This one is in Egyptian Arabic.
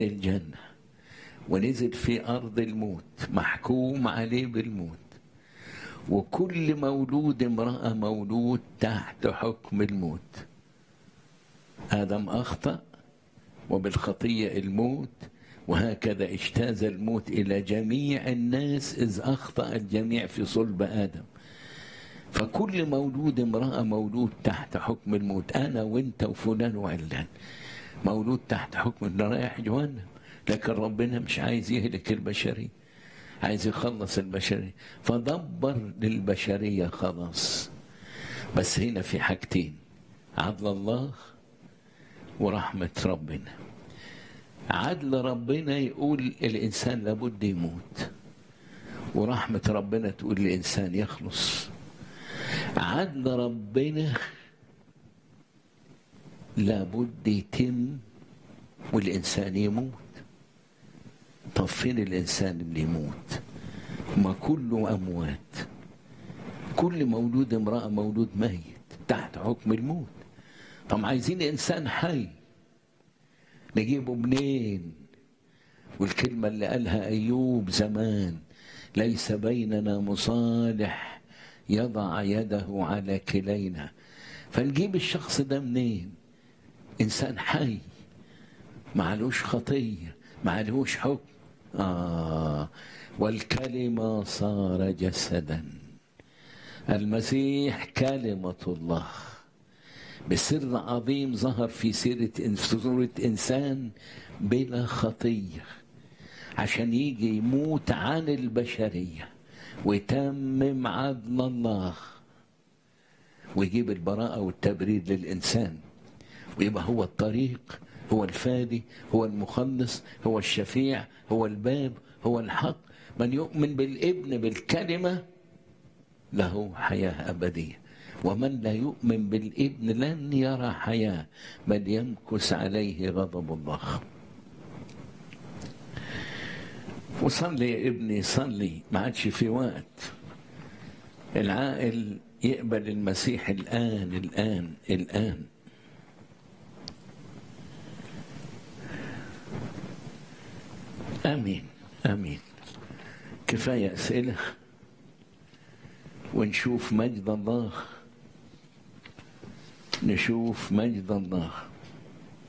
الجنة ونزل في أرض الموت محكوم عليه بالموت وكل مولود امرأة مولود تحت حكم الموت آدم أخطأ وبالخطية الموت وهكذا اجتاز الموت إلى جميع الناس إذ أخطأ الجميع في صلب آدم فكل مولود امرأة مولود تحت حكم الموت أنا وأنت وفلان وعلان مولود تحت حكم اللي رايح جهنم لكن ربنا مش عايز يهلك البشرية عايز يخلص البشرية فدبر للبشرية خلاص بس هنا في حاجتين عدل الله ورحمة ربنا عدل ربنا يقول الإنسان لابد يموت ورحمة ربنا تقول الإنسان يخلص عدل ربنا لابد يتم والإنسان يموت طب فين الإنسان اللي يموت ما كله أموات كل مولود امرأة مولود ميت تحت حكم الموت طب عايزين إنسان حي نجيبه منين والكلمة اللي قالها أيوب زمان ليس بيننا مصالح يضع يده على كلينا فنجيب الشخص ده منين إنسان حي معلوش خطية معلوش حكم آه والكلمة صار جسدا المسيح كلمة الله بسر عظيم ظهر في سيرة في صورة إنسان بلا خطية عشان يجي يموت عن البشرية ويتمم عدل الله ويجيب البراءة والتبرير للإنسان ويبقى هو الطريق هو الفادي هو المخلص هو الشفيع هو الباب هو الحق من يؤمن بالابن بالكلمة له حياة أبدية ومن لا يؤمن بالابن لن يرى حياة بل يمكث عليه غضب الله وصلي يا ابني صلي ما عادش في وقت العاقل يقبل المسيح الآن الآن الآن آمين آمين كفاية أسئلة ونشوف مجد الله نشوف مجد الله